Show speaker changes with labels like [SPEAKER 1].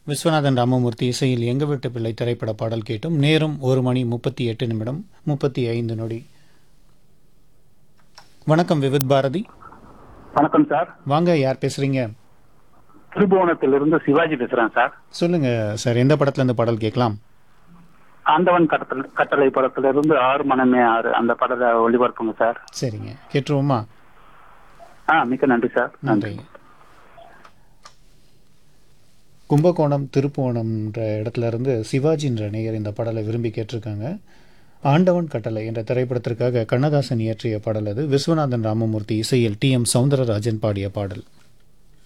[SPEAKER 1] விஸ்வநாதன் ராமமூர்த்தி இசையில் எங்க வீட்டு பிள்ளை திரைப்பட பாடல் கேட்டும் நேரம் ஒரு மணி முப்பத்தி எட்டு நிமிடம் முப்பத்தி ஐந்து நொடி வணக்கம் விவித் பாரதி
[SPEAKER 2] வணக்கம் சார்
[SPEAKER 1] வாங்க யார் பேசுறீங்க
[SPEAKER 2] திருபுவனத்திலிருந்து சிவாஜி பேசுறேன் சார்
[SPEAKER 1] சொல்லுங்க சார் எந்த படத்துல இருந்து பாடல் கேட்கலாம்
[SPEAKER 2] ஆண்டவன் கட்டளை கட்டளை படத்திலிருந்து ஆறு மனமே ஆறு அந்த படத்தை ஒளிபரப்புங்க சார்
[SPEAKER 1] சரிங்க கேட்டுருவோமா
[SPEAKER 2] ஆ மிக்க நன்றி சார்
[SPEAKER 1] நன்றி கும்பகோணம் திருப்புவனம்ன்ற இடத்துல இருந்து சிவாஜின்ற நேயர் இந்த பாடலை விரும்பி கேட்டிருக்காங்க ஆண்டவன் கட்டளை என்ற திரைப்படத்திற்காக கண்ணதாசன் இயற்றிய பாடல் அது விஸ்வநாதன் ராமமூர்த்தி இசையில் டி எம் சவுந்தரராஜன் பாடிய பாடல்